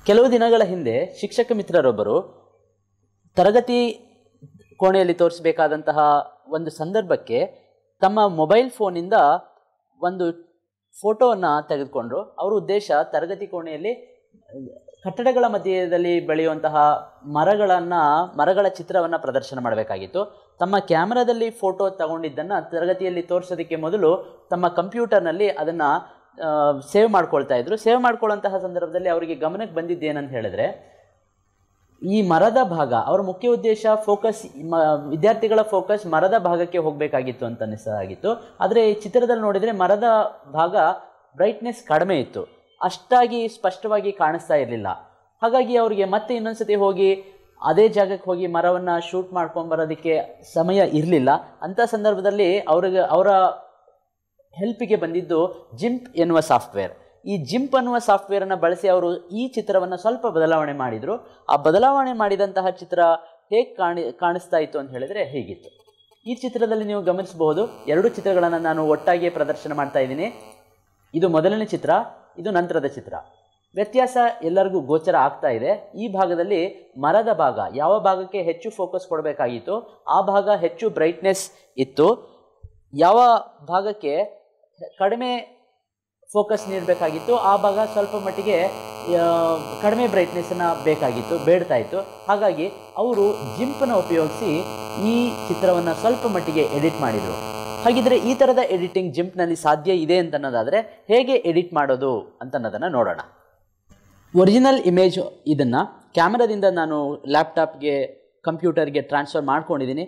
ಕೆಲವು ದಿನಗಳ ಹಿಂದೆ ಶಿಕ್ಷಕ ಮಿತ್ರರೊಬ್ಬರು ತರಗತಿ ಕೋಣೆಯಲ್ಲಿ ತೋರಿಸಬೇಕಾದಂತಹ ಒಂದು ಸಂದರ್ಭಕ್ಕೆ ತಮ್ಮ ಮೊಬೈಲ್ ಫೋನಿಂದ ಒಂದು ಫೋಟೋವನ್ನು ತೆಗೆದುಕೊಂಡ್ರು ಅವರ ಉದ್ದೇಶ ತರಗತಿ ಕೋಣೆಯಲ್ಲಿ ಕಟ್ಟಡಗಳ ಮಧ್ಯದಲ್ಲಿ ಬೆಳೆಯುವಂತಹ ಮರಗಳನ್ನು ಮರಗಳ ಚಿತ್ರವನ್ನು ಪ್ರದರ್ಶನ ಮಾಡಬೇಕಾಗಿತ್ತು ತಮ್ಮ ಕ್ಯಾಮರಾದಲ್ಲಿ ಫೋಟೋ ತಗೊಂಡಿದ್ದನ್ನು ತರಗತಿಯಲ್ಲಿ ತೋರಿಸೋದಕ್ಕೆ ಮೊದಲು ತಮ್ಮ ಕಂಪ್ಯೂಟರ್ನಲ್ಲಿ ಅದನ್ನು ಸೇವ್ ಮಾಡ್ಕೊಳ್ತಾ ಇದ್ರು ಸೇವ್ ಮಾಡ್ಕೊಳ್ಳುವಂತಹ ಸಂದರ್ಭದಲ್ಲಿ ಅವರಿಗೆ ಗಮನಕ್ಕೆ ಬಂದಿದ್ದೇನಂತ ಹೇಳಿದ್ರೆ ಈ ಮರದ ಭಾಗ ಅವರ ಮುಖ್ಯ ಉದ್ದೇಶ ಫೋಕಸ್ ಮ ವಿದ್ಯಾರ್ಥಿಗಳ ಫೋಕಸ್ ಮರದ ಭಾಗಕ್ಕೆ ಹೋಗಬೇಕಾಗಿತ್ತು ಅಂತ ಅನಿಸಾಗಿತ್ತು ಆದರೆ ಈ ಚಿತ್ರದಲ್ಲಿ ನೋಡಿದರೆ ಮರದ ಭಾಗ ಬ್ರೈಟ್ನೆಸ್ ಕಡಿಮೆ ಇತ್ತು ಅಷ್ಟಾಗಿ ಸ್ಪಷ್ಟವಾಗಿ ಕಾಣಿಸ್ತಾ ಇರಲಿಲ್ಲ ಹಾಗಾಗಿ ಅವರಿಗೆ ಮತ್ತೆ ಇನ್ನೊಂದ್ಸತಿ ಹೋಗಿ ಅದೇ ಜಾಗಕ್ಕೆ ಹೋಗಿ ಮರವನ್ನು ಶೂಟ್ ಮಾಡ್ಕೊಂಬರೋದಕ್ಕೆ ಸಮಯ ಇರಲಿಲ್ಲ ಅಂಥ ಸಂದರ್ಭದಲ್ಲಿ ಅವ್ರಿಗೆ ಅವರ ಹೆಲ್ಪಿಗೆ ಬಂದಿದ್ದು ಜಿಂಪ್ ಎನ್ನುವ ಸಾಫ್ಟ್ವೇರ್ ಈ ಜಿಂಪ್ ಅನ್ನುವ ಸಾಫ್ಟ್ವೇರನ್ನು ಬಳಸಿ ಅವರು ಈ ಚಿತ್ರವನ್ನು ಸ್ವಲ್ಪ ಬದಲಾವಣೆ ಮಾಡಿದರು ಆ ಬದಲಾವಣೆ ಮಾಡಿದಂತಹ ಚಿತ್ರ ಹೇಗೆ ಕಾಣಿ ಕಾಣಿಸ್ತಾ ಇತ್ತು ಅಂತ ಹೇಳಿದರೆ ಹೇಗಿತ್ತು ಈ ಚಿತ್ರದಲ್ಲಿ ನೀವು ಗಮನಿಸಬಹುದು ಎರಡು ಚಿತ್ರಗಳನ್ನು ನಾನು ಒಟ್ಟಾಗಿ ಪ್ರದರ್ಶನ ಮಾಡ್ತಾ ಇದ್ದೀನಿ ಇದು ಮೊದಲನೇ ಚಿತ್ರ ಇದು ನಂತರದ ಚಿತ್ರ ವ್ಯತ್ಯಾಸ ಎಲ್ಲರಿಗೂ ಗೋಚರ ಆಗ್ತಾ ಇದೆ ಈ ಭಾಗದಲ್ಲಿ ಮರದ ಭಾಗ ಯಾವ ಭಾಗಕ್ಕೆ ಹೆಚ್ಚು ಫೋಕಸ್ ಕೊಡಬೇಕಾಗಿತ್ತು ಆ ಭಾಗ ಹೆಚ್ಚು ಬ್ರೈಟ್ನೆಸ್ ಇತ್ತು ಯಾವ ಭಾಗಕ್ಕೆ ಕಡಿಮೆ ಫೋಕಸ್ ನೀಡಬೇಕಾಗಿತ್ತು ಆ ಭಾಗ ಸ್ವಲ್ಪ ಮಟ್ಟಿಗೆ ಆ, ಕಡಿಮೆ ಬ್ರೈಟ್ನೆಸ್ಸನ್ನು ಬೇಕಾಗಿತ್ತು ಬೇಡ್ತಾ ಇತ್ತು ಹಾಗಾಗಿ ಅವರು ಜಿಂಪನ್ನ ಉಪಯೋಗಿಸಿ ಈ ಚಿತ್ರವನ್ನು ಸ್ವಲ್ಪ ಮಟ್ಟಿಗೆ ಎಡಿಟ್ ಮಾಡಿದರು ಹಾಗಿದ್ರೆ ಈ ಥರದ ಎಡಿಟಿಂಗ್ ಜಿಂಪ್ನಲ್ಲಿ ಸಾಧ್ಯ ಇದೆ ಅಂತ ಅನ್ನೋದಾದರೆ ಹೇಗೆ ಎಡಿಟ್ ಮಾಡೋದು ಅಂತ ಅನ್ನೋದನ್ನು ನೋಡೋಣ ಒರಿಜಿನಲ್ ಇಮೇಜ್ ಇದನ್ನು ಕ್ಯಾಮ್ರಾದಿಂದ ನಾನು ಲ್ಯಾಪ್ಟಾಪ್ಗೆ ಕಂಪ್ಯೂಟರ್ಗೆ ಟ್ರಾನ್ಸ್ಫರ್ ಮಾಡ್ಕೊಂಡಿದ್ದೀನಿ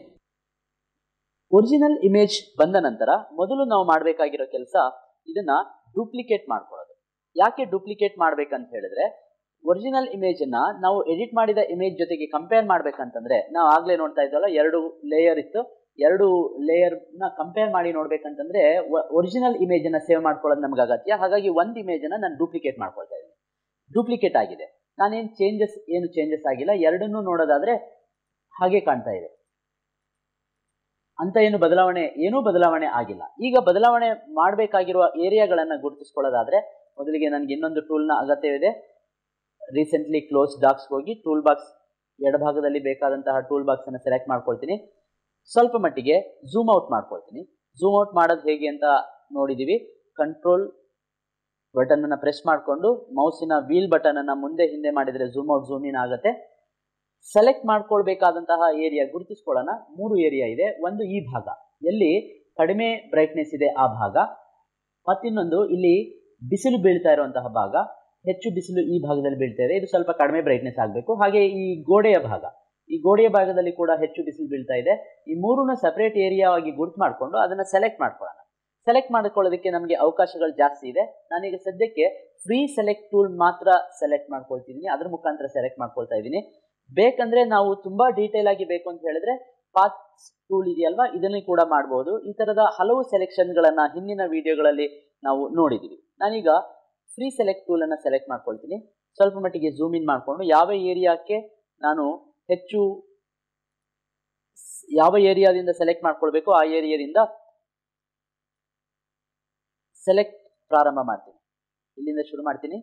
ಒರಿಜಿನಲ್ ಇಮೇಜ್ ಬಂದ ನಂತರ ಮೊದಲು ನಾವು ಮಾಡಬೇಕಾಗಿರೋ ಕೆಲಸ ಇದನ್ನ ಡೂಪ್ಲಿಕೇಟ್ ಮಾಡ್ಕೊಳ್ಳೋದು ಯಾಕೆ ಡೂಪ್ಲಿಕೇಟ್ ಮಾಡ್ಬೇಕಂತ ಹೇಳಿದ್ರೆ ಒರಿಜಿನಲ್ ಇಮೇಜನ್ನ ನಾವು ಎಡಿಟ್ ಮಾಡಿದ ಇಮೇಜ್ ಜೊತೆಗೆ ಕಂಪೇರ್ ಮಾಡ್ಬೇಕಂತಂದ್ರೆ ನಾವು ಆಗ್ಲೇ ನೋಡ್ತಾ ಇದ್ವಲ್ಲ ಎರಡು ಲೇಯರ್ ಇತ್ತು ಎರಡು ಲೇಯರ್ನ ಕಂಪೇರ್ ಮಾಡಿ ನೋಡ್ಬೇಕಂತಂದ್ರೆ ಒರಿಜಿನಲ್ ಇಮೇಜನ್ನು ಸೇವ್ ಮಾಡ್ಕೊಳ್ಳೋದು ನಮ್ಗೆ ಅಗತ್ಯ ಹಾಗಾಗಿ ಒಂದು ಇಮೇಜನ್ನು ನಾನು ಡೂಪ್ಲಿಕೇಟ್ ಮಾಡ್ಕೊಳ್ತಾ ಇದ್ದೀನಿ ಡೂಪ್ಲಿಕೇಟ್ ಆಗಿದೆ ನಾನೇನು ಚೇಂಜಸ್ ಏನು ಚೇಂಜಸ್ ಆಗಿಲ್ಲ ಎರಡನ್ನೂ ನೋಡೋದಾದ್ರೆ ಹಾಗೆ ಕಾಣ್ತಾ ಇದೆ ಅಂತ ಏನು ಬದಲಾವಣೆ ಏನೂ ಬದಲಾವಣೆ ಆಗಿಲ್ಲ ಈಗ ಬದಲಾವಣೆ ಮಾಡಬೇಕಾಗಿರುವ ಏರಿಯಾಗಳನ್ನು ಗುರುತಿಸ್ಕೊಳ್ಳೋದಾದ್ರೆ ಮೊದಲಿಗೆ ನನಗೆ ಇನ್ನೊಂದು ಟೂಲ್ನ ಅಗತ್ಯವಿದೆ ರೀಸೆಂಟ್ಲಿ ಕ್ಲೋಸ್ ಡಾಕ್ಸ್ಗೆ ಹೋಗಿ ಟೂಲ್ ಬಾಕ್ಸ್ ಎಡಭಾಗದಲ್ಲಿ ಬೇಕಾದಂತಹ ಟೂಲ್ ಬಾಕ್ಸನ್ನು ಸೆಲೆಕ್ಟ್ ಮಾಡ್ಕೊಳ್ತೀನಿ ಸ್ವಲ್ಪ ಮಟ್ಟಿಗೆ ಝೂಮ್ ಔಟ್ ಮಾಡ್ಕೊಳ್ತೀನಿ ಝೂಮ್ ಔಟ್ ಮಾಡೋದು ಹೇಗೆ ಅಂತ ನೋಡಿದ್ದೀವಿ ಕಂಟ್ರೋಲ್ ಬಟನನ್ನು ಪ್ರೆಸ್ ಮಾಡಿಕೊಂಡು ಮೌಸಿನ ವೀಲ್ ಬಟನನ್ನು ಮುಂದೆ ಹಿಂದೆ ಮಾಡಿದರೆ ಝೂಮ್ ಔಟ್ ಝೂಮ್ ಇನ್ ಆಗುತ್ತೆ ಸೆಲೆಕ್ಟ್ ಮಾಡ್ಕೊಳ್ಬೇಕಾದಂತಹ ಏರಿಯಾ ಗುರುತಿಸ್ಕೊಳ್ಳೋಣ ಮೂರು ಏರಿಯಾ ಇದೆ ಒಂದು ಈ ಭಾಗ ಎಲ್ಲಿ ಕಡಿಮೆ ಬ್ರೈಟ್ನೆಸ್ ಇದೆ ಆ ಭಾಗ ಮತ್ತಿನ್ನೊಂದು ಇಲ್ಲಿ ಬಿಸಿಲು ಬೀಳ್ತಾ ಇರುವಂತಹ ಭಾಗ ಹೆಚ್ಚು ಬಿಸಿಲು ಈ ಭಾಗದಲ್ಲಿ ಬೀಳ್ತಾ ಇದೆ ಇದು ಸ್ವಲ್ಪ ಕಡಿಮೆ ಬ್ರೈಟ್ನೆಸ್ ಆಗಬೇಕು ಹಾಗೆ ಈ ಗೋಡೆಯ ಭಾಗ ಈ ಗೋಡೆಯ ಭಾಗದಲ್ಲಿ ಕೂಡ ಹೆಚ್ಚು ಬಿಸಿಲು ಬೀಳ್ತಾ ಇದೆ ಈ ಮೂರನ್ನ ಸಪರೇಟ್ ಏರಿಯಾ ಆಗಿ ಗುರುತು ಮಾಡಿಕೊಂಡು ಅದನ್ನು ಸೆಲೆಕ್ಟ್ ಮಾಡ್ಕೊಳ್ಳೋಣ ಸೆಲೆಕ್ಟ್ ಮಾಡ್ಕೊಳ್ಳೋದಕ್ಕೆ ನಮಗೆ ಅವಕಾಶಗಳು ಜಾಸ್ತಿ ಇದೆ ನಾನೀಗ ಸದ್ಯಕ್ಕೆ ಫ್ರೀ ಸೆಲೆಕ್ಟ್ ಟೂಲ್ ಮಾತ್ರ ಸೆಲೆಕ್ಟ್ ಮಾಡ್ಕೊಳ್ತಿದ್ದೀನಿ ಅದ್ರ ಮುಖಾಂತರ ಸೆಲೆಕ್ಟ್ ಮಾಡ್ಕೊಳ್ತಾ ಇದ್ದೀನಿ ಬೇಕಂದ್ರೆ ನಾವು ತುಂಬಾ ಡೀಟೇಲ್ ಆಗಿ ಬೇಕು ಅಂತ ಹೇಳಿದ್ರೆ ಪಾತ್ ಟೂಲ್ ಇದೆಯಲ್ವಾ ಇದನ್ನು ಕೂಡ ಮಾಡಬಹುದು ಈ ತರದ ಹಲವು ಸೆಲೆಕ್ಷನ್ಗಳನ್ನ ಹಿಂದಿನ ವಿಡಿಯೋಗಳಲ್ಲಿ ನಾವು ನೋಡಿದೀವಿ ನಾನೀಗ ಫ್ರೀ ಸೆಲೆಕ್ಟ್ ಟೂಲ್ ಅನ್ನ ಸೆಲೆಕ್ಟ್ ಮಾಡ್ಕೊಳ್ತೀನಿ ಸ್ವಲ್ಪ ಮಟ್ಟಿಗೆ ಝೂಮ್ ಇನ್ ಮಾಡಿಕೊಂಡು ಯಾವ ಏರಿಯಾಕ್ಕೆ ನಾನು ಹೆಚ್ಚು ಸ್- ಯಾವ ಏರಿಯಾದಿಂದ ಸೆಲೆಕ್ಟ್ ಮಾಡ್ಕೊಳ್ಬೇಕು ಆ ಏರಿಯಾದಿಂದ ಸೆಲೆಕ್ಟ್ ಪ್ರಾರಂಭ ಮಾಡ್ತೀನಿ ಇಲ್ಲಿಂದ ಶುರು ಮಾಡ್ತೀನಿ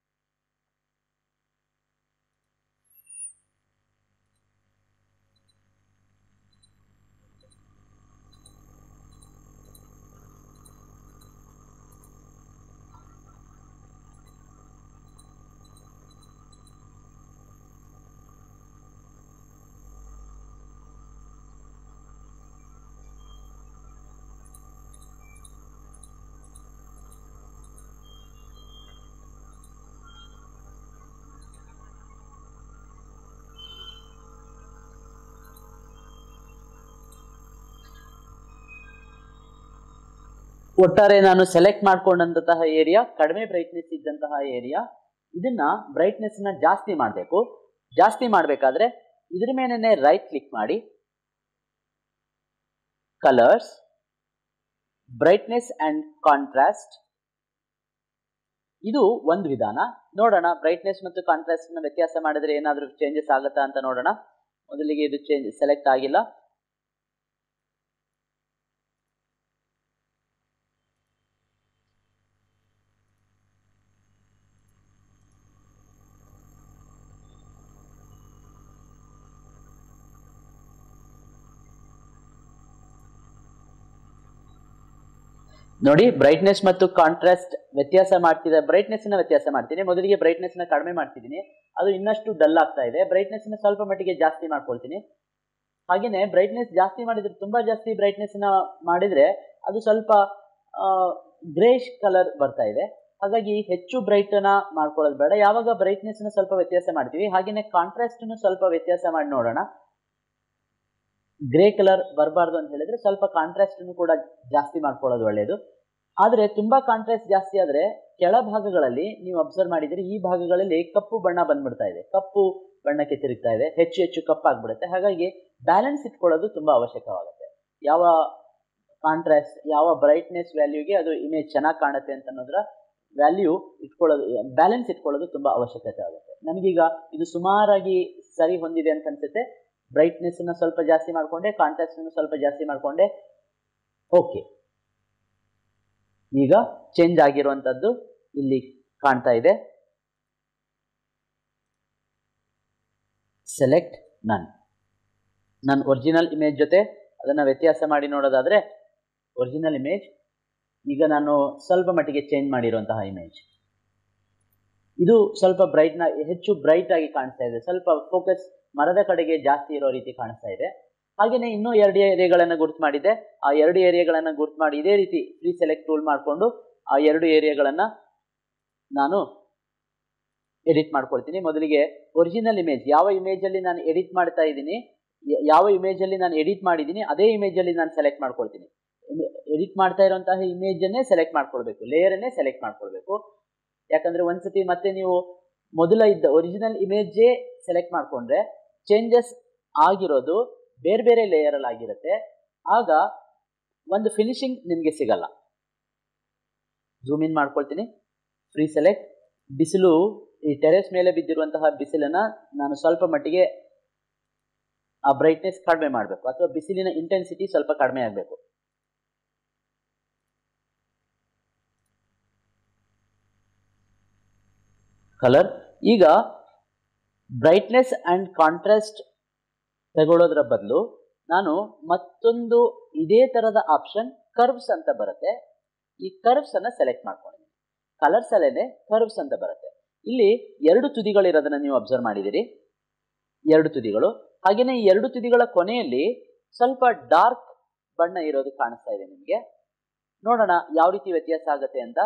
ಒಟ್ಟಾರೆ ನಾನು ಸೆಲೆಕ್ಟ್ ಮಾಡ್ಕೊಂಡಂತಹ ಏರಿಯಾ ಕಡಿಮೆ ಬ್ರೈಟ್ನೆಸ್ ಇದ್ದಂತಹ ಏರಿಯಾ ಇದನ್ನ ಬ್ರೈಟ್ನೆಸ್ ನ ಜಾಸ್ತಿ ಮಾಡಬೇಕು ಜಾಸ್ತಿ ಮಾಡಬೇಕಾದ್ರೆ ಇದ್ರ ಮೇಲೇನೆ ರೈಟ್ ಕ್ಲಿಕ್ ಮಾಡಿ ಕಲರ್ಸ್ ಬ್ರೈಟ್ನೆಸ್ ಅಂಡ್ ಕಾಂಟ್ರಾಸ್ಟ್ ಇದು ಒಂದು ವಿಧಾನ ನೋಡೋಣ ಬ್ರೈಟ್ನೆಸ್ ಮತ್ತು ಕಾಂಟ್ರಾಸ್ಟ್ ನ ವ್ಯತ್ಯಾಸ ಮಾಡಿದ್ರೆ ಏನಾದರೂ ಚೇಂಜಸ್ ಆಗುತ್ತಾ ಅಂತ ನೋಡೋಣ ಮೊದಲಿಗೆ ಇದು ಚೇಂಜ್ ಸೆಲೆಕ್ಟ್ ಆಗಿಲ್ಲ ನೋಡಿ ಬ್ರೈಟ್ನೆಸ್ ಮತ್ತು ಕಾಂಟ್ರಾಸ್ಟ್ ವ್ಯತ್ಯಾಸ ಮಾಡ್ತಿದ್ದ ಬ್ರೈಟ್ನೆಸ್ ನ ವ್ಯತ್ಯಾಸ ಮಾಡ್ತೀನಿ ಮೊದಲಿಗೆ ಬ್ರೈಟ್ನೆಸ್ ನ ಕಡಿಮೆ ಮಾಡ್ತಿದ್ದೀನಿ ಅದು ಇನ್ನಷ್ಟು ಡಲ್ ಆಗ್ತಾ ಇದೆ ಬ್ರೈಟ್ನೆಸ್ ನ ಸ್ವಲ್ಪ ಮಟ್ಟಿಗೆ ಜಾಸ್ತಿ ಮಾಡ್ಕೊಳ್ತೀನಿ ಹಾಗೇನೆ ಬ್ರೈಟ್ನೆಸ್ ಜಾಸ್ತಿ ಮಾಡಿದ್ರೆ ತುಂಬಾ ಜಾಸ್ತಿ ಬ್ರೈಟ್ನೆಸ್ ನ ಮಾಡಿದ್ರೆ ಅದು ಸ್ವಲ್ಪ ಗ್ರೇಷ್ ಕಲರ್ ಬರ್ತಾ ಇದೆ ಹಾಗಾಗಿ ಹೆಚ್ಚು ಬ್ರೈಟ್ ನ ಮಾಡ್ಕೊಳ್ಳೋದು ಬೇಡ ಯಾವಾಗ ಬ್ರೈಟ್ನೆಸ್ ನ ಸ್ವಲ್ಪ ವ್ಯತ್ಯಾಸ ಮಾಡ್ತೀವಿ ಹಾಗೇನೆ ಕಾಂಟ್ರಾಸ್ಟ್ ಸ್ವಲ್ಪ ವ್ಯತ್ಯಾಸ ಮಾಡಿ ನೋಡೋಣ ಗ್ರೇ ಕಲರ್ ಬರಬಾರ್ದು ಅಂತ ಹೇಳಿದ್ರೆ ಸ್ವಲ್ಪ ಕಾಂಟ್ರಾಸ್ಟ್ ಕೂಡ ಜಾಸ್ತಿ ಮಾಡ್ಕೊಳ್ಳೋದು ಒಳ್ಳೆಯದು ಆದರೆ ತುಂಬಾ ಕಾಂಟ್ರಾಸ್ಟ್ ಜಾಸ್ತಿ ಆದರೆ ಕೆಳ ಭಾಗಗಳಲ್ಲಿ ನೀವು ಅಬ್ಸರ್ವ್ ಮಾಡಿದ್ರೆ ಈ ಭಾಗಗಳಲ್ಲಿ ಕಪ್ಪು ಬಣ್ಣ ಬಂದ್ಬಿಡ್ತಾ ಇದೆ ಕಪ್ಪು ಬಣ್ಣಕ್ಕೆ ತಿರುಗ್ತಾ ಇದೆ ಹೆಚ್ಚು ಹೆಚ್ಚು ಕಪ್ಪಾಗ್ಬಿಡುತ್ತೆ ಹಾಗಾಗಿ ಬ್ಯಾಲೆನ್ಸ್ ಇಟ್ಕೊಳ್ಳೋದು ತುಂಬಾ ಅವಶ್ಯಕವಾಗುತ್ತೆ ಯಾವ ಕಾಂಟ್ರಾಸ್ಟ್ ಯಾವ ಬ್ರೈಟ್ನೆಸ್ ವ್ಯಾಲ್ಯೂಗೆ ಅದು ಇಮೇಜ್ ಚೆನ್ನಾಗಿ ಕಾಣುತ್ತೆ ಅಂತ ಅನ್ನೋದ್ರ ವ್ಯಾಲ್ಯೂ ಇಟ್ಕೊಳ್ಳೋದು ಬ್ಯಾಲೆನ್ಸ್ ಇಟ್ಕೊಳ್ಳೋದು ತುಂಬಾ ಅವಶ್ಯಕತೆ ಆಗುತ್ತೆ ನನಗೀಗ ಇದು ಸುಮಾರಾಗಿ ಸರಿ ಹೊಂದಿದೆ ಅಂತ ಅನ್ಸುತ್ತೆ ಬ್ರೈಟ್ನೆಸ್ ಸ್ವಲ್ಪ ಜಾಸ್ತಿ ಮಾಡಿಕೊಂಡೆ ಕಾಂಟ್ರಾಸ್ಟ್ ಸ್ವಲ್ಪ ಜಾಸ್ತಿ ಮಾಡಿಕೊಂಡೆ ಓಕೆ ಈಗ ಚೇಂಜ್ ಆಗಿರುವಂಥದ್ದು ಇಲ್ಲಿ ಕಾಣ್ತಾ ಇದೆ ಸೆಲೆಕ್ಟ್ ನನ್ ನನ್ನ ಒರಿಜಿನಲ್ ಇಮೇಜ್ ಜೊತೆ ಅದನ್ನು ವ್ಯತ್ಯಾಸ ಮಾಡಿ ನೋಡೋದಾದರೆ ಒರಿಜಿನಲ್ ಇಮೇಜ್ ಈಗ ನಾನು ಸ್ವಲ್ಪ ಮಟ್ಟಿಗೆ ಚೇಂಜ್ ಮಾಡಿರುವಂತಹ ಇಮೇಜ್ ಇದು ಸ್ವಲ್ಪ ಬ್ರೈಟ್ನ ಹೆಚ್ಚು ಬ್ರೈಟ್ ಆಗಿ ಕಾಣಿಸ್ತಾ ಇದೆ ಸ್ವಲ್ಪ ಫೋಕಸ್ ಮರದ ಕಡೆಗೆ ಜಾಸ್ತಿ ಇರೋ ರೀತಿ ಕಾಣಿಸ್ತಾ ಇದೆ ಹಾಗೆಯೇ ಇನ್ನೂ ಎರಡು ಏರಿಯಾಗಳನ್ನು ಗುರ್ತು ಮಾಡಿದೆ ಆ ಎರಡು ಏರಿಯಾಗಳನ್ನು ಗುರ್ತು ಮಾಡಿ ಇದೇ ರೀತಿ ಫ್ರೀ ಸೆಲೆಕ್ಟ್ ಟೂಲ್ ಮಾಡಿಕೊಂಡು ಆ ಎರಡು ಏರಿಯಾಗಳನ್ನು ನಾನು ಎಡಿಟ್ ಮಾಡ್ಕೊಳ್ತೀನಿ ಮೊದಲಿಗೆ ಒರಿಜಿನಲ್ ಇಮೇಜ್ ಯಾವ ಇಮೇಜಲ್ಲಿ ನಾನು ಎಡಿಟ್ ಮಾಡ್ತಾ ಇದ್ದೀನಿ ಯಾವ ಇಮೇಜಲ್ಲಿ ನಾನು ಎಡಿಟ್ ಮಾಡಿದ್ದೀನಿ ಅದೇ ಇಮೇಜಲ್ಲಿ ನಾನು ಸೆಲೆಕ್ಟ್ ಮಾಡ್ಕೊಳ್ತೀನಿ ಎಡಿಟ್ ಮಾಡ್ತಾ ಇರುವಂತಹ ಇಮೇಜನ್ನೇ ಸೆಲೆಕ್ಟ್ ಮಾಡ್ಕೊಳ್ಬೇಕು ಲೇಯರನ್ನೇ ಸೆಲೆಕ್ಟ್ ಮಾಡ್ಕೊಳ್ಬೇಕು ಯಾಕಂದ್ರೆ ಒಂದ್ಸತಿ ಮತ್ತೆ ನೀವು ಮೊದಲ ಇದ್ದ ಒರಿಜಿನಲ್ ಇಮೇಜೇ ಸೆಲೆಕ್ಟ್ ಮಾಡಿಕೊಂಡ್ರೆ ಚೇಂಜಸ್ ಆಗಿರೋದು ಬೇರೆ ಬೇರೆ ಲೇಯರಲ್ಲಿ ಆಗಿರುತ್ತೆ ಆಗ ಒಂದು ಫಿನಿಶಿಂಗ್ ನಿಮಗೆ ಸಿಗಲ್ಲ ಝೂಮ್ ಇನ್ ಮಾಡ್ಕೊಳ್ತೀನಿ ಫ್ರೀ ಸೆಲೆಕ್ಟ್ ಬಿಸಿಲು ಈ ಟೆರೆಸ್ ಮೇಲೆ ಬಿದ್ದಿರುವಂತಹ ಬಿಸಿಲನ್ನ ನಾನು ಸ್ವಲ್ಪ ಮಟ್ಟಿಗೆ ಆ ಬ್ರೈಟ್ನೆಸ್ ಕಡಿಮೆ ಮಾಡಬೇಕು ಅಥವಾ ಬಿಸಿಲಿನ ಇಂಟೆನ್ಸಿಟಿ ಸ್ವಲ್ಪ ಕಡಿಮೆ ಆಗಬೇಕು ಕಲರ್ ಈಗ ಬ್ರೈಟ್ನೆಸ್ ಆ್ಯಂಡ್ ಕಾಂಟ್ರಾಸ್ಟ್ ತಗೊಳ್ಳೋದ್ರ ಬದಲು ನಾನು ಮತ್ತೊಂದು ಇದೇ ಥರದ ಆಪ್ಷನ್ ಕರ್ವ್ಸ್ ಅಂತ ಬರುತ್ತೆ ಈ ಕರ್ವ್ಸ್ ಅನ್ನ ಸೆಲೆಕ್ಟ್ ಮಾಡ್ಕೊಂಡಿದ್ದೀನಿ ಕಲರ್ಸ್ ಅಲ್ಲೇನೆ ಕರ್ವ್ಸ್ ಅಂತ ಬರುತ್ತೆ ಇಲ್ಲಿ ಎರಡು ತುದಿಗಳಿರೋದನ್ನ ನೀವು ಅಬ್ಸರ್ವ್ ಮಾಡಿದಿರಿ ಎರಡು ತುದಿಗಳು ಹಾಗೆಯೇ ಈ ಎರಡು ತುದಿಗಳ ಕೊನೆಯಲ್ಲಿ ಸ್ವಲ್ಪ ಡಾರ್ಕ್ ಬಣ್ಣ ಇರೋದು ಕಾಣಿಸ್ತಾ ಇದೆ ನಿಮಗೆ ನೋಡೋಣ ಯಾವ ರೀತಿ ವ್ಯತ್ಯಾಸ ಆಗುತ್ತೆ ಅಂತ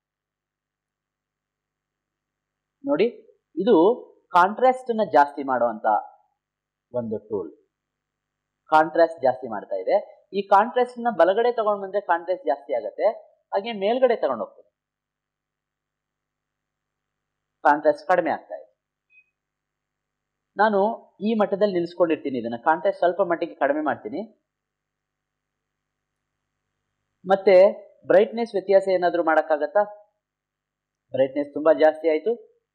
ನೋಡಿ ಇದು ಕಾಂಟ್ರಾಸ್ಟ್ ನ ಜಾಸ್ತಿ ಮಾಡುವಂತ ಒಂದು ಟೂಲ್ ಕಾಂಟ್ರಾಸ್ಟ್ ಜಾಸ್ತಿ ಮಾಡ್ತಾ ಇದೆ ಈ ಕಾಂಟ್ರಾಸ್ಟ್ ನ ಬಲಗಡೆ ತಗೊಂಡ್ ಬಂದ್ರೆ ಕಾಂಟ್ರಾಸ್ಟ್ ಜಾಸ್ತಿ ಆಗುತ್ತೆ ಹಾಗೆ ಮೇಲ್ಗಡೆ ತಗೊಂಡು ಹೋಗ್ತೀನಿ ಕಾಂಟ್ರಾಸ್ಟ್ ಕಡಿಮೆ ಆಗ್ತಾ ಇದೆ ನಾನು ಈ ಮಟ್ಟದಲ್ಲಿ ನಿಲ್ಲಿಸ್ಕೊಂಡಿರ್ತೀನಿ ಇದನ್ನ ಕಾಂಟ್ರಾಸ್ಟ್ ಸ್ವಲ್ಪ ಮಟ್ಟಿಗೆ ಕಡಿಮೆ ಮಾಡ್ತೀನಿ ಮತ್ತೆ ಬ್ರೈಟ್ನೆಸ್ ವ್ಯತ್ಯಾಸ ಏನಾದರೂ ಮಾಡೋಕ್ಕಾಗತ್ತಾ ಬ್ರೈಟ್ನೆಸ್ ತುಂಬಾ ಜಾಸ್ತಿ ಆಯಿತು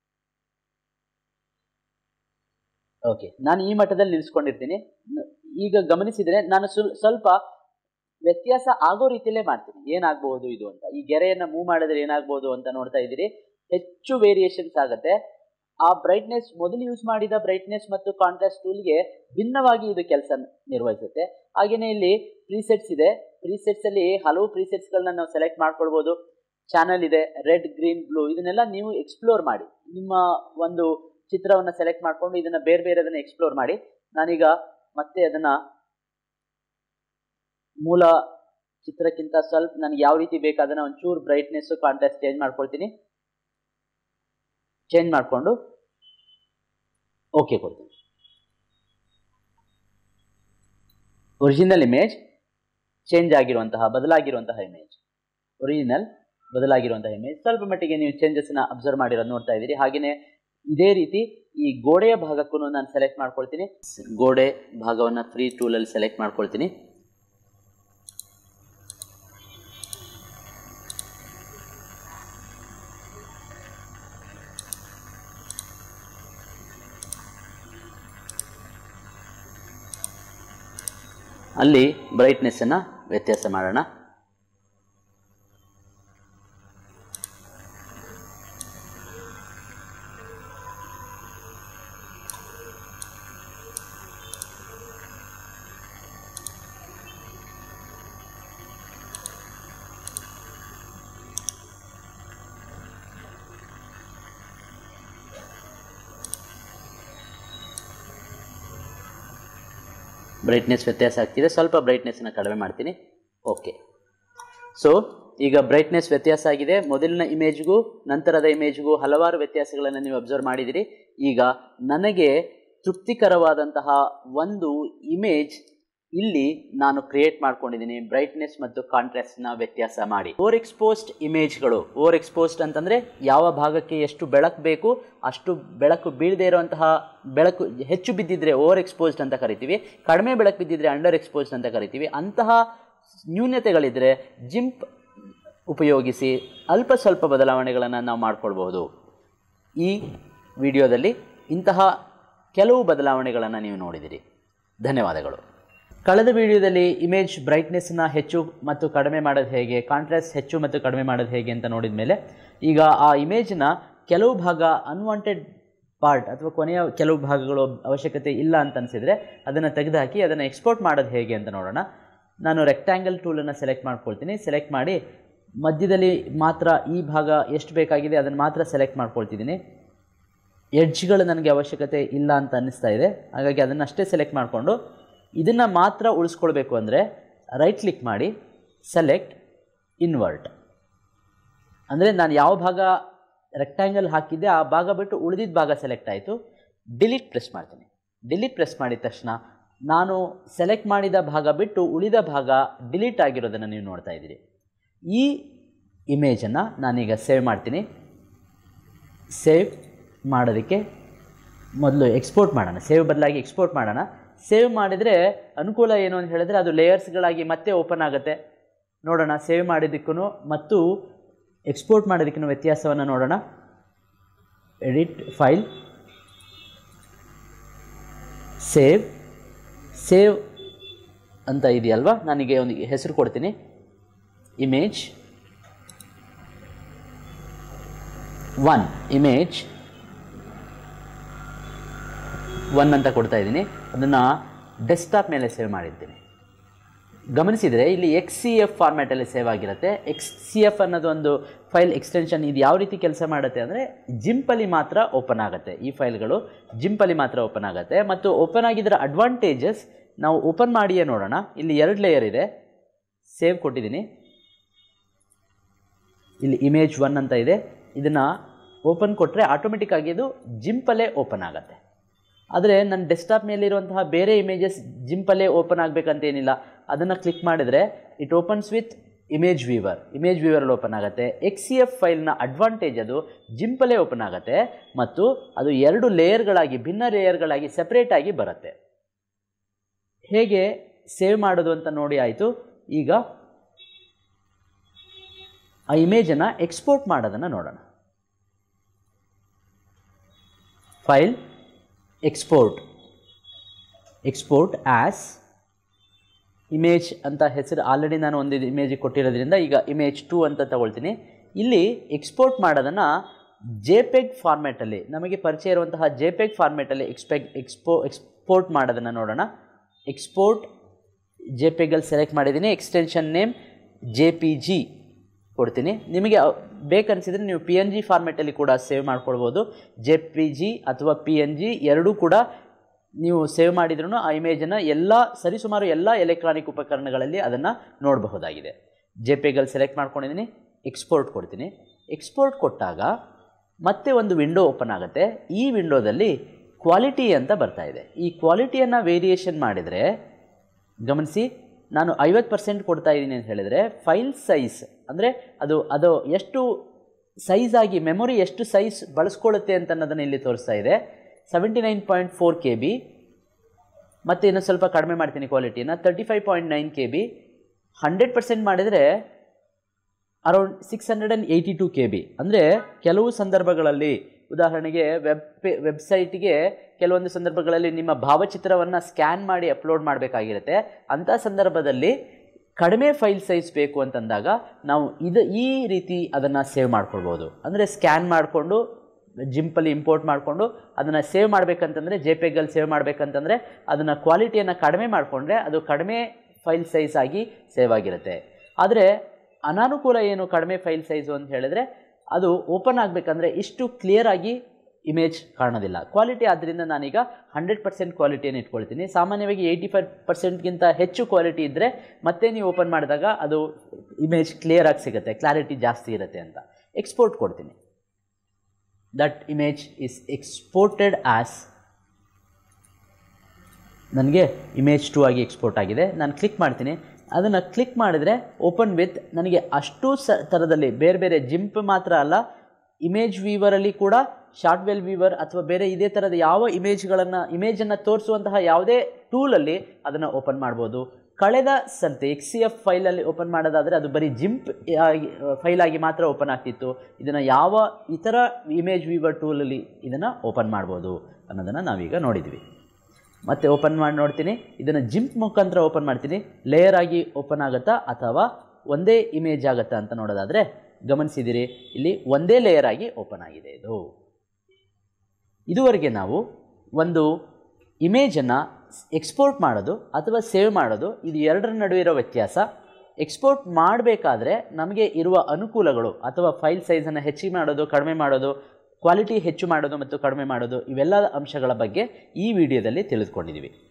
ಓಕೆ ನಾನು ಈ ಮಟ್ಟದಲ್ಲಿ ನಿಲ್ಲಿಸ್ಕೊಂಡಿರ್ತೀನಿ ಈಗ ಗಮನಿಸಿದರೆ ನಾನು ಸ್ವಲ್ಪ ವ್ಯತ್ಯಾಸ ಆಗೋ ರೀತಿಯಲ್ಲೇ ಮಾಡ್ತೀನಿ ಏನಾಗಬಹುದು ಇದು ಅಂತ ಈ ಗೆರೆಯನ್ನು ಮೂವ್ ಮಾಡಿದ್ರೆ ಏನಾಗಬಹುದು ಅಂತ ನೋಡ್ತಾ ಇದ್ದೀರಿ ಹೆಚ್ಚು ವೇರಿಯೇಷನ್ಸ್ ಆಗುತ್ತೆ ಆ ಬ್ರೈಟ್ನೆಸ್ ಮೊದಲು ಯೂಸ್ ಮಾಡಿದ ಬ್ರೈಟ್ನೆಸ್ ಮತ್ತು ಕಾಂಟ್ರಾಸ್ಟ್ ಟೂಲ್ಗೆ ಭಿನ್ನವಾಗಿ ಇದು ಕೆಲಸ ನಿರ್ವಹಿಸುತ್ತೆ ಹಾಗೆಯೇ ಇಲ್ಲಿ ಪ್ರೀಸೆಟ್ಸ್ ಇದೆ ಪ್ರೀಸೆಟ್ಸ್ ಅಲ್ಲಿ ಹಲವು ಪ್ರೀಸೆಟ್ಸ್ಗಳನ್ನ ನಾವು ಸೆಲೆಕ್ಟ್ ಮಾಡ್ಕೊಳ್ಬೋದು ಚಾನಲ್ ಇದೆ ರೆಡ್ ಗ್ರೀನ್ ಬ್ಲೂ ಇದನ್ನೆಲ್ಲ ನೀವು ಎಕ್ಸ್ಪ್ಲೋರ್ ಮಾಡಿ ನಿಮ್ಮ ಒಂದು ಚಿತ್ರವನ್ನು ಸೆಲೆಕ್ಟ್ ಮಾಡಿಕೊಂಡು ಇದನ್ನ ಬೇರೆ ಬೇರೆ ಅದನ್ನ ಎಕ್ಸ್ಪ್ಲೋರ್ ಮಾಡಿ ನಾನೀಗ ಮತ್ತೆ ಅದನ್ನ ಮೂಲ ಚಿತ್ರಕ್ಕಿಂತ ಸ್ವಲ್ಪ ನನಗೆ ಯಾವ ರೀತಿ ಬೇಕಾದನ್ನ ಒಂಚೂರು ಬ್ರೈಟ್ನೆಸ್ ಕಾಂಟ್ರಾಸ್ಟ್ ಚೇಂಜ್ ಮಾಡ್ಕೊಳ್ತೀನಿ ಚೇಂಜ್ ಮಾಡಿಕೊಂಡು ಓಕೆ ಕೊಡ್ತೀನಿ ಒರಿಜಿನಲ್ ಇಮೇಜ್ ಚೇಂಜ್ ಆಗಿರುವಂತಹ ಬದಲಾಗಿರುವಂತಹ ಇಮೇಜ್ ಒರಿಜಿನಲ್ ಬದಲಾಗಿರುವಂತಹ ಇಮೇಜ್ ಸ್ವಲ್ಪ ಮಟ್ಟಿಗೆ ನೀವು ಚೇಂಜಸ್ನ ಅಬ್ಸರ್ವ್ ಮಾಡಿರೋದು ನೋಡ್ತಾ ಇದ್ದೀರಿ ಹಾಗೆಯೇ ಇದೇ ರೀತಿ ಈ ಗೋಡೆಯ ಭಾಗಕ್ಕೂ ನಾನು ಸೆಲೆಕ್ಟ್ ಮಾಡ್ಕೊಳ್ತೀನಿ ಗೋಡೆ ಭಾಗವನ್ನು ಫ್ರೀ ಟೂಲಲ್ಲಿ ಸೆಲೆಕ್ಟ್ ಮಾಡ್ಕೊಳ್ತೀನಿ ಅಲ್ಲಿ ಬ್ರೈಟ್ನೆಸ್ಸನ್ನು ವ್ಯತ್ಯಾಸ ಮಾಡೋಣ ಬ್ರೈಟ್ನೆಸ್ ವ್ಯತ್ಯಾಸ ಆಗ್ತಿದೆ ಸ್ವಲ್ಪ ಬ್ರೈಟ್ನೆಸ್ನ ಕಡಿಮೆ ಮಾಡ್ತೀನಿ ಓಕೆ ಸೊ ಈಗ ಬ್ರೈಟ್ನೆಸ್ ವ್ಯತ್ಯಾಸ ಆಗಿದೆ ಮೊದಲಿನ ಇಮೇಜ್ಗೂ ನಂತರದ ಇಮೇಜ್ಗೂ ಹಲವಾರು ವ್ಯತ್ಯಾಸಗಳನ್ನು ನೀವು ಅಬ್ಸರ್ವ್ ಮಾಡಿದಿರಿ ಈಗ ನನಗೆ ತೃಪ್ತಿಕರವಾದಂತಹ ಒಂದು ಇಮೇಜ್ ಇಲ್ಲಿ ನಾನು ಕ್ರಿಯೇಟ್ ಮಾಡ್ಕೊಂಡಿದ್ದೀನಿ ಬ್ರೈಟ್ನೆಸ್ ಮತ್ತು ಕಾಂಟ್ರಾಸ್ಟ್ನ ವ್ಯತ್ಯಾಸ ಮಾಡಿ ಓವರ್ ಎಕ್ಸ್ಪೋಸ್ಡ್ ಇಮೇಜ್ಗಳು ಓವರ್ ಎಕ್ಸ್ಪೋಸ್ಡ್ ಅಂತಂದರೆ ಯಾವ ಭಾಗಕ್ಕೆ ಎಷ್ಟು ಬೆಳಕು ಬೇಕು ಅಷ್ಟು ಬೆಳಕು ಬೀಳದೇ ಇರುವಂತಹ ಬೆಳಕು ಹೆಚ್ಚು ಬಿದ್ದಿದ್ರೆ ಓವರ್ ಎಕ್ಸ್ಪೋಸ್ಡ್ ಅಂತ ಕರಿತೀವಿ ಕಡಿಮೆ ಬೆಳಕು ಬಿದ್ದಿದ್ರೆ ಅಂಡರ್ ಎಕ್ಸ್ಪೋಸ್ಡ್ ಅಂತ ಕರಿತೀವಿ ಅಂತಹ ನ್ಯೂನ್ಯತೆಗಳಿದ್ದರೆ ಜಿಂಪ್ ಉಪಯೋಗಿಸಿ ಅಲ್ಪ ಸ್ವಲ್ಪ ಬದಲಾವಣೆಗಳನ್ನು ನಾವು ಮಾಡಿಕೊಳ್ಬಹುದು ಈ ವಿಡಿಯೋದಲ್ಲಿ ಇಂತಹ ಕೆಲವು ಬದಲಾವಣೆಗಳನ್ನು ನೀವು ನೋಡಿದಿರಿ ಧನ್ಯವಾದಗಳು ಕಳೆದ ವಿಡಿಯೋದಲ್ಲಿ ಇಮೇಜ್ ಬ್ರೈಟ್ನೆಸ್ನ ಹೆಚ್ಚು ಮತ್ತು ಕಡಿಮೆ ಮಾಡೋದು ಹೇಗೆ ಕಾಂಟ್ರಾಸ್ಟ್ ಹೆಚ್ಚು ಮತ್ತು ಕಡಿಮೆ ಮಾಡೋದು ಹೇಗೆ ಅಂತ ನೋಡಿದ ಮೇಲೆ ಈಗ ಆ ಇಮೇಜ್ನ ಕೆಲವು ಭಾಗ ಅನ್ವಾಂಟೆಡ್ ಪಾರ್ಟ್ ಅಥವಾ ಕೊನೆಯ ಕೆಲವು ಭಾಗಗಳು ಅವಶ್ಯಕತೆ ಇಲ್ಲ ಅಂತ ಅನಿಸಿದರೆ ಅದನ್ನು ತೆಗೆದುಹಾಕಿ ಅದನ್ನು ಎಕ್ಸ್ಪೋರ್ಟ್ ಮಾಡೋದು ಹೇಗೆ ಅಂತ ನೋಡೋಣ ನಾನು ರೆಕ್ಟ್ಯಾಂಗಲ್ ಟೂಲನ್ನು ಸೆಲೆಕ್ಟ್ ಮಾಡ್ಕೊಳ್ತೀನಿ ಸೆಲೆಕ್ಟ್ ಮಾಡಿ ಮಧ್ಯದಲ್ಲಿ ಮಾತ್ರ ಈ ಭಾಗ ಎಷ್ಟು ಬೇಕಾಗಿದೆ ಅದನ್ನು ಮಾತ್ರ ಸೆಲೆಕ್ಟ್ ಮಾಡ್ಕೊಳ್ತಿದ್ದೀನಿ ಎಡ್ಜ್ಗಳು ನನಗೆ ಅವಶ್ಯಕತೆ ಇಲ್ಲ ಅಂತ ಅನ್ನಿಸ್ತಾ ಇದೆ ಹಾಗಾಗಿ ಅದನ್ನು ಅಷ್ಟೇ ಸೆಲೆಕ್ಟ್ ಮಾಡಿಕೊಂಡು ಇದನ್ನು ಮಾತ್ರ ಉಳಿಸ್ಕೊಳ್ಬೇಕು ಅಂದರೆ ರೈಟ್ ಕ್ಲಿಕ್ ಮಾಡಿ ಸೆಲೆಕ್ಟ್ ಇನ್ವರ್ಟ್ ಅಂದರೆ ನಾನು ಯಾವ ಭಾಗ ರೆಕ್ಟ್ಯಾಂಗಲ್ ಹಾಕಿದ್ದೆ ಆ ಭಾಗ ಬಿಟ್ಟು ಉಳಿದಿದ್ದ ಭಾಗ ಸೆಲೆಕ್ಟ್ ಆಯಿತು ಡಿಲೀಟ್ ಪ್ರೆಸ್ ಮಾಡ್ತೀನಿ ಡಿಲೀಟ್ ಪ್ರೆಸ್ ಮಾಡಿದ ತಕ್ಷಣ ನಾನು ಸೆಲೆಕ್ಟ್ ಮಾಡಿದ ಭಾಗ ಬಿಟ್ಟು ಉಳಿದ ಭಾಗ ಡಿಲೀಟ್ ಆಗಿರೋದನ್ನು ನೀವು ನೋಡ್ತಾ ಇದ್ದೀರಿ ಈ ಇಮೇಜನ್ನು ನಾನೀಗ ಸೇವ್ ಮಾಡ್ತೀನಿ ಸೇವ್ ಮಾಡೋದಕ್ಕೆ ಮೊದಲು ಎಕ್ಸ್ಪೋರ್ಟ್ ಮಾಡೋಣ ಸೇವ್ ಬದಲಾಗಿ ಎಕ್ಸ್ಪೋರ್ಟ್ ಮಾಡೋಣ ಸೇವ್ ಮಾಡಿದರೆ ಅನುಕೂಲ ಏನು ಅಂತ ಹೇಳಿದ್ರೆ ಅದು ಲೇಯರ್ಸ್ಗಳಾಗಿ ಮತ್ತೆ ಓಪನ್ ಆಗುತ್ತೆ ನೋಡೋಣ ಸೇವ್ ಮಾಡಿದ್ದಕ್ಕೂ ಮತ್ತು ಎಕ್ಸ್ಪೋರ್ಟ್ ಮಾಡೋದಕ್ಕೂ ವ್ಯತ್ಯಾಸವನ್ನು ನೋಡೋಣ ಎಡಿಟ್ ಫೈಲ್ ಸೇವ್ ಸೇವ್ ಅಂತ ಇದೆಯಲ್ವಾ ನನಗೆ ಒಂದು ಹೆಸರು ಕೊಡ್ತೀನಿ ಇಮೇಜ್ ಒನ್ ಇಮೇಜ್ ಒನ್ ಅಂತ ಕೊಡ್ತಾ ಇದ್ದೀನಿ ಅದನ್ನು ಡೆಸ್ಕ್ಟಾಪ್ ಮೇಲೆ ಸೇವ್ ಮಾಡಿದ್ದೀನಿ ಗಮನಿಸಿದರೆ ಇಲ್ಲಿ ಎಕ್ಸ್ ಸಿ ಎಫ್ ಫಾರ್ಮ್ಯಾಟಲ್ಲಿ ಸೇವ್ ಆಗಿರುತ್ತೆ ಎಕ್ಸ್ ಸಿ ಎಫ್ ಅನ್ನೋದು ಒಂದು ಫೈಲ್ ಎಕ್ಸ್ಟೆನ್ಷನ್ ಇದು ಯಾವ ರೀತಿ ಕೆಲಸ ಮಾಡುತ್ತೆ ಅಂದರೆ ಜಿಂಪಲ್ಲಿ ಮಾತ್ರ ಓಪನ್ ಆಗುತ್ತೆ ಈ ಫೈಲ್ಗಳು ಜಿಂಪಲ್ಲಿ ಮಾತ್ರ ಓಪನ್ ಆಗುತ್ತೆ ಮತ್ತು ಓಪನ್ ಆಗಿದ್ದರ ಅಡ್ವಾಂಟೇಜಸ್ ನಾವು ಓಪನ್ ಮಾಡಿಯೇ ನೋಡೋಣ ಇಲ್ಲಿ ಎರಡು ಲೇಯರ್ ಇದೆ ಸೇವ್ ಕೊಟ್ಟಿದ್ದೀನಿ ಇಲ್ಲಿ ಇಮೇಜ್ ಒನ್ ಅಂತ ಇದೆ ಇದನ್ನು ಓಪನ್ ಕೊಟ್ಟರೆ ಆಟೋಮೆಟಿಕ್ ಆಗಿ ಇದು ಜಿಂಪಲ್ಲೇ ಓಪನ್ ಆಗುತ್ತೆ ಆದರೆ ನನ್ನ ಡೆಸ್ಕ್ಟಾಪ್ ಮೇಲಿರುವಂತಹ ಬೇರೆ ಇಮೇಜಸ್ ಜಿಂಪಲ್ಲೇ ಓಪನ್ ಆಗಬೇಕಂತೇನಿಲ್ಲ ಅದನ್ನು ಕ್ಲಿಕ್ ಮಾಡಿದರೆ it opens with image viewer image ವೀವರಲ್ಲಿ ಓಪನ್ ಆಗುತ್ತೆ ಎಕ್ಸ್ ಸಿ ಎಫ್ ಫೈಲ್ನ ಅಡ್ವಾಂಟೇಜ್ ಅದು ಜಿಂಪಲ್ಲೇ ಓಪನ್ ಆಗುತ್ತೆ ಮತ್ತು ಅದು ಎರಡು ಲೇಯರ್ಗಳಾಗಿ ಭಿನ್ನ ಲೇಯರ್ಗಳಾಗಿ ಸೆಪ್ರೇಟಾಗಿ ಬರುತ್ತೆ ಹೇಗೆ ಸೇವ್ ಮಾಡೋದು ಅಂತ ನೋಡಿ ಆಯಿತು ಈಗ ಆ ಇಮೇಜನ್ನು ಎಕ್ಸ್ಪೋರ್ಟ್ ಮಾಡೋದನ್ನು ನೋಡೋಣ file export export as image ಅಂತ ಹೆಸರು ಆಲ್ರೆಡಿ ನಾನು ಒಂದು ಇಮೇಜಿಗೆ ಕೊಟ್ಟಿರೋದ್ರಿಂದ ಈಗ ಇಮೇಜ್ ಟೂ ಅಂತ ತಗೊಳ್ತೀನಿ ಇಲ್ಲಿ ಎಕ್ಸ್ಪೋರ್ಟ್ ಮಾಡೋದನ್ನು ಜೆಪೆಗ್ ಫಾರ್ಮ್ಯಾಟಲ್ಲಿ ನಮಗೆ ಪರಿಚಯ ಇರುವಂತಹ ಜೆಪೆಗ್ ಫಾರ್ಮ್ಯಾಟಲ್ಲಿ ಎಕ್ಸ್ಪೆಕ್ ಎಕ್ಸ್ಪೋ ಎಕ್ಸ್ಪೋರ್ಟ್ ಮಾಡೋದನ್ನು ನೋಡೋಣ ಎಕ್ಸ್ಪೋರ್ಟ್ ಜೆಪೆಗಲ್ಲಿ ಸೆಲೆಕ್ಟ್ ಮಾಡಿದ್ದೀನಿ extension name J P G ಕೊಡ್ತೀನಿ ನಿಮಗೆ ಬೇಕನ್ಸಿದ್ರೆ ನೀವು ಪಿ ಎನ್ ಜಿ ಫಾರ್ಮೆಟಲ್ಲಿ ಕೂಡ ಸೇವ್ ಮಾಡ್ಕೊಳ್ಬೋದು ಜೆ ಪಿ ಜಿ ಅಥವಾ ಪಿ ಎನ್ ಜಿ ಎರಡೂ ಕೂಡ ನೀವು ಸೇವ್ ಮಾಡಿದ್ರೂ ಆ ಇಮೇಜನ್ನು ಎಲ್ಲ ಸರಿಸುಮಾರು ಎಲ್ಲ ಎಲೆಕ್ಟ್ರಾನಿಕ್ ಉಪಕರಣಗಳಲ್ಲಿ ಅದನ್ನು ನೋಡಬಹುದಾಗಿದೆ ಜೆ ಪೆಗಲ್ಲಿ ಸೆಲೆಕ್ಟ್ ಮಾಡ್ಕೊಂಡಿದ್ದೀನಿ ಎಕ್ಸ್ಪೋರ್ಟ್ ಕೊಡ್ತೀನಿ ಎಕ್ಸ್ಪೋರ್ಟ್ ಕೊಟ್ಟಾಗ ಮತ್ತೆ ಒಂದು ವಿಂಡೋ ಓಪನ್ ಆಗುತ್ತೆ ಈ ವಿಂಡೋದಲ್ಲಿ ಕ್ವಾಲಿಟಿ ಅಂತ ಬರ್ತಾ ಇದೆ ಈ ಕ್ವಾಲಿಟಿಯನ್ನು ವೇರಿಯೇಷನ್ ಮಾಡಿದರೆ ಗಮನಿಸಿ ನಾನು ಐವತ್ತು ಪರ್ಸೆಂಟ್ ಕೊಡ್ತಾ ಇದ್ದೀನಿ ಅಂತ ಹೇಳಿದರೆ ಫೈಲ್ ಸೈಜ್ ಅಂದರೆ ಅದು ಅದು ಎಷ್ಟು ಸೈಜ್ ಆಗಿ ಮೆಮೊರಿ ಎಷ್ಟು ಸೈಜ್ ಬಳಸ್ಕೊಳ್ಳುತ್ತೆ ಅಂತ ಅನ್ನೋದನ್ನು ಇಲ್ಲಿ ತೋರಿಸ್ತಾ ಇದೆ seventy nine point four K B ಮತ್ತು ಇನ್ನೂ ಸ್ವಲ್ಪ ಕಡಿಮೆ ಮಾಡ್ತೀನಿ ಕ್ವಾಲಿಟಿನ thirty five point nine K B hundred percent ಮಾಡಿದರೆ around six hundred and eighty two K B ಅಂದರೆ ಕೆಲವು ಸಂದರ್ಭಗಳಲ್ಲಿ ಉದಾಹರಣೆಗೆ ವೆಬ್ ಪೇ ವೆಬ್ಸೈಟ್ಗೆ ಕೆಲವೊಂದು ಸಂದರ್ಭಗಳಲ್ಲಿ ನಿಮ್ಮ ಭಾವಚಿತ್ರವನ್ನು ಸ್ಕ್ಯಾನ್ ಮಾಡಿ ಅಪ್ಲೋಡ್ ಮಾಡಬೇಕಾಗಿರುತ್ತೆ ಅಂಥ ಸಂದರ್ಭದಲ್ಲಿ ಕಡಿಮೆ ಫೈಲ್ ಸೈಜ್ ಬೇಕು ಅಂತಂದಾಗ ನಾವು ಇದು ಈ ರೀತಿ ಅದನ್ನು ಸೇವ್ ಮಾಡ್ಕೊಳ್ಬೋದು ಅಂದರೆ ಸ್ಕ್ಯಾನ್ ಮಾಡಿಕೊಂಡು ಜಿಂಪಲ್ಲಿ ಇಂಪೋರ್ಟ್ ಮಾಡಿಕೊಂಡು ಅದನ್ನು ಸೇವ್ ಮಾಡಬೇಕಂತಂದರೆ ಜೆ ಪೆಗಲ್ಲಿ ಸೇವ್ ಮಾಡಬೇಕಂತಂದರೆ ಅದನ್ನು ಕ್ವಾಲಿಟಿಯನ್ನು ಕಡಿಮೆ ಮಾಡಿಕೊಂಡ್ರೆ ಅದು ಕಡಿಮೆ ಫೈಲ್ ಸೈಜ್ ಆಗಿ ಸೇವ್ ಆಗಿರುತ್ತೆ ಆದರೆ ಅನಾನುಕೂಲ ಏನು ಕಡಿಮೆ ಫೈಲ್ ಸೈಜು ಅಂತ ಹೇಳಿದ್ರೆ ಅದು ಓಪನ್ ಆಗಬೇಕಂದ್ರೆ ಇಷ್ಟು ಕ್ಲಿಯರ್ ಆಗಿ ಇಮೇಜ್ ಕಾಣೋದಿಲ್ಲ ಕ್ವಾಲಿಟಿ ಆದ್ದರಿಂದ ನಾನೀಗ ಹಂಡ್ರೆಡ್ ಪರ್ಸೆಂಟ್ ಕ್ವಾಲಿಟಿಯನ್ನು ಇಟ್ಕೊಳ್ತೀನಿ ಸಾಮಾನ್ಯವಾಗಿ ಏಯ್ಟಿ ಫೈವ್ ಪರ್ಸೆಂಟ್ಗಿಂತ ಹೆಚ್ಚು ಕ್ವಾಲಿಟಿ ಇದ್ದರೆ ಮತ್ತೆ ನೀವು ಓಪನ್ ಮಾಡಿದಾಗ ಅದು ಇಮೇಜ್ ಕ್ಲಿಯರ್ ಆಗಿ ಸಿಗುತ್ತೆ ಕ್ಲಾರಿಟಿ ಜಾಸ್ತಿ ಇರುತ್ತೆ ಅಂತ ಎಕ್ಸ್ಪೋರ್ಟ್ ಕೊಡ್ತೀನಿ that image is exported as ನನಗೆ ಇಮೇಜ್ ಟೂ ಆಗಿ ಎಕ್ಸ್ಪೋರ್ಟ್ ಆಗಿದೆ ನಾನು ಕ್ಲಿಕ್ ಮಾಡ್ತೀನಿ ಅದನ್ನು ಕ್ಲಿಕ್ ಮಾಡಿದರೆ ಓಪನ್ ವಿತ್ ನನಗೆ ಅಷ್ಟು ಸ ಥರದಲ್ಲಿ ಬೇರೆ ಬೇರೆ ಜಿಂಪ್ ಮಾತ್ರ ಅಲ್ಲ ಇಮೇಜ್ ವೀವರಲ್ಲಿ ಕೂಡ ಶಾರ್ಟ್ ವೆಲ್ ವೀವರ್ ಅಥವಾ ಬೇರೆ ಇದೇ ಥರದ ಯಾವ ಇಮೇಜ್ಗಳನ್ನು ಇಮೇಜನ್ನು ತೋರಿಸುವಂತಹ ಯಾವುದೇ ಟೂಲಲ್ಲಿ ಅದನ್ನು ಓಪನ್ ಮಾಡ್ಬೋದು ಕಳೆದ ಸಂತೆ ಎಕ್ಸ್ ಸಿ ಎಫ್ ಫೈಲಲ್ಲಿ ಓಪನ್ ಮಾಡೋದಾದರೆ ಅದು ಬರೀ ಜಿಂಪ್ ಆಗಿ ಫೈಲ್ ಆಗಿ ಮಾತ್ರ ಓಪನ್ ಆಗ್ತಿತ್ತು ಇದನ್ನು ಯಾವ ಇತರ ಇಮೇಜ್ ವೀವರ್ ಟೂಲಲ್ಲಿ ಇದನ್ನು ಓಪನ್ ಮಾಡ್ಬೋದು ಅನ್ನೋದನ್ನು ನಾವೀಗ ನೋಡಿದ್ವಿ ಮತ್ತೆ ಓಪನ್ ಮಾಡಿ ನೋಡ್ತೀನಿ ಇದನ್ನು ಜಿಂಪ್ ಮುಖಾಂತರ ಓಪನ್ ಮಾಡ್ತೀನಿ ಲೇಯರ್ ಆಗಿ ಓಪನ್ ಆಗುತ್ತಾ ಅಥವಾ ಒಂದೇ ಇಮೇಜ್ ಆಗುತ್ತಾ ಅಂತ ನೋಡೋದಾದರೆ ಗಮನಿಸಿದಿರಿ ಇಲ್ಲಿ ಒಂದೇ ಲೇಯರ್ ಆಗಿ ಓಪನ್ ಆಗಿದೆ ಇದು ಇದುವರೆಗೆ ನಾವು ಒಂದು ಇಮೇಜನ್ನು ಎಕ್ಸ್ಪೋರ್ಟ್ ಮಾಡೋದು ಅಥವಾ ಸೇವ್ ಮಾಡೋದು ಇದು ಎರಡರ ನಡುವೆ ಇರೋ ವ್ಯತ್ಯಾಸ ಎಕ್ಸ್ಪೋರ್ಟ್ ಮಾಡಬೇಕಾದ್ರೆ ನಮಗೆ ಇರುವ ಅನುಕೂಲಗಳು ಅಥವಾ ಫೈಲ್ ಸೈಜನ್ನು ಹೆಚ್ಚಿಗೆ ಮಾಡೋದು ಕಡಿಮೆ ಮಾಡೋದು ಕ್ವಾಲಿಟಿ ಹೆಚ್ಚು ಮಾಡೋದು ಮತ್ತು ಕಡಿಮೆ ಮಾಡೋದು ಇವೆಲ್ಲ ಅಂಶಗಳ ಬಗ್ಗೆ ಈ ವಿಡಿಯೋದಲ್ಲಿ ತಿಳಿದುಕೊಂಡಿದ್ದೀವಿ